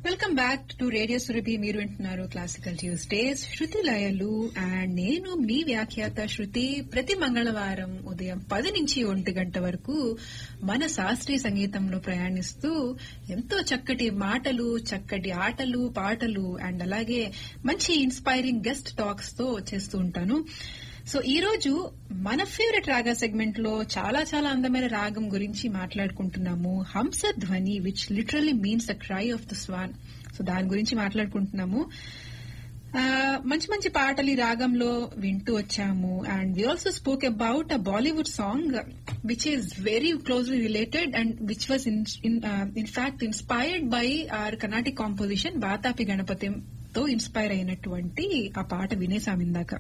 welcome back to radio Surabhi మీరు వింటున్నారు classical Tuesdays Shruti Layalu and నేను మీ వ్యాఖ్యాత శృతి ప్రతి మంగళవారం ఉదయం పది నుంచి ఒంటి గంట వరకు మన శాస్త్రీయ సంగీతంలో ప్రయాణిస్తూ ఎంతో చక్కటి మాటలు చక్కటి ఆటలు పాటలు అండ్ అలాగే మంచి ఇన్స్పైరింగ్ గెస్ట్ టాక్స్ తో చేస్తూ ఉంటాను సో ఈ రోజు మన ఫేవరెట్ రాగా సెగ్మెంట్ లో చాలా చాలా అందమైన రాగం గురించి మాట్లాడుకుంటున్నాము Hamsadhwani which literally means the cry of the swan so దాని గురించి మాట్లాడుకుంటున్నాము ఆ, మంచి మంచి పాటలు ఈ రాగంలో వింటూ వచ్చాము and we also spoke about a Bollywood song which is very closely related and which was in fact inspired by our Carnatic composition Vatapi గణపతితో ఇన్స్పైర్ అయినటువంటి ఆ పాట వినేసాం ఇందాక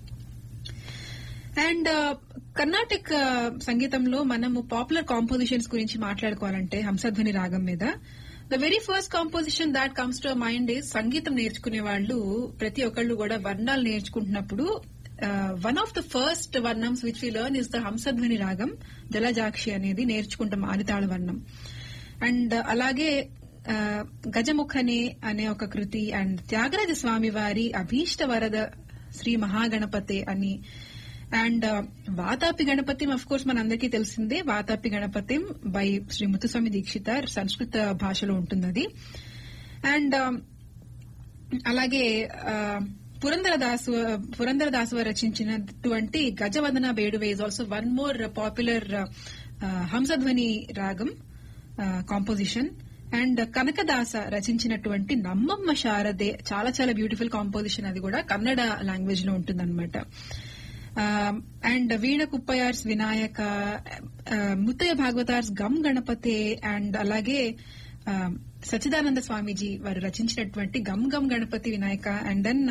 అండ్ కర్ణాటక సంగీతంలో మనము పాపులర్ కాంపోజిషన్స్ గురించి మాట్లాడుకోవాలంటే హంసధ్వని రాగం మీద the very first composition that comes to mind is సంగీతం నేర్చుకునే వాళ్ళు ప్రతి ఒక్కళ్ళు కూడా వర్ణాలు నేర్చుకుంటున్నప్పుడు one of the first varnams which we learn is the Hamsadhwani ragam Jalajakshi అనేది నేర్చుకుంటాం ఆదితాళ వర్ణం అండ్ అలాగే ఆ, గజముఖని అనే ఒక కృతి అండ్ త్యాగరాజ స్వామి వారి అభీష్ట వరద శ్రీ మహాగణపతే అని and Vatapi Ganapathi of course మనందరికీ తెలిసిందే వాతాపి గణపతి బై శ్రీ ముత్తుస్వామి దీక్షిత సంస్కృత భాషలో ఉంటుంది అది అండ్ అలాగే ఆ, పురందరదాసు పురందరదాసు వారు రచించినటువంటి Gajavadana Beduve is also one more popular Hamsadhwani ragam composition and Kanakadasa రచించినటువంటి నమ్మమ్మ శారదే చాలా చాలా బ్యూటిఫుల్ కాంపోజిషన్ అది కూడా కన్నడ లాంగ్వేజ్ లో ఉంటుందన్నమాట and veena Kuppayyar's Vinayaka uh, Muthiah Bhagavatar's Gam Ganapathe and అలాగే ఆ, సచ్చిదానంద స్వామీజీ వారు రచించినటువంటి గమ్ గమ్ గణపతి వినాయక అండ్ దెన్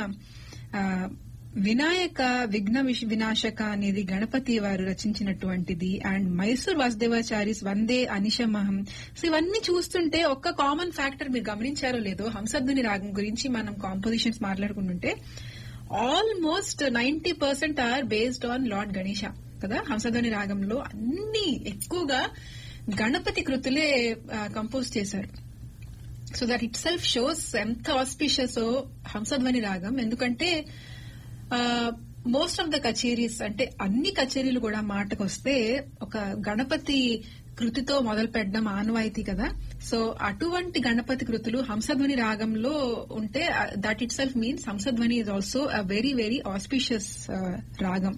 వినాయక విఘ్న విష్- వినాశక అనేది గణపతి వారు రచించినటువంటిది అండ్ మైసూర్ వాసుదేవాచార్యస్ వందే అనిశమహం సో ఇవన్నీ చూస్తుంటే ఒక్క కామన్ ఫ్యాక్టర్ మీరు గమనించారో లేదో హంసధ్వని రాగం గురించి మనం కాంపోజిషన్స్ మాట్లాడుకుంటుంటే almost ninety percent are based on lord Ganesha కదా హంసధ్వని రాగంలో అన్ని ఎక్కువగా గణపతి కృతులే కంపోజ్ చేశారు so that itself shows ఎంత ఆస్పిషియస్ హంసధ్వని రాగం ఎందుకంటే మోస్ట్ ఆఫ్ ద కచేరీస్ అంటే అన్ని కచేరీలు కూడా మాటకు వస్తే ఒక గణపతి కృతితో మొదలు పెట్టడం ఆనవాయితీ కదా సో అటువంటి గణపతి కృతులు హంసధ్వని రాగంలో ఉంటే that itself means Hamsadhwani is also a very very auspicious ragam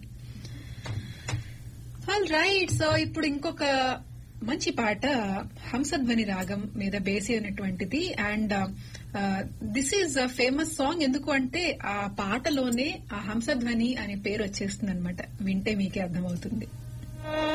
all right so ఇప్పుడు ఇంకొక మంచి పాట హంసధ్వని రాగం మీద బేస్ అయినటువంటిది and this is famous song ఎందుకు అంటే ఆ పాటలోనే ఆ హంసధ్వని అనే పేరు వచ్చేస్తుంది అనమాట వింటే మీకే అర్థమవుతుంది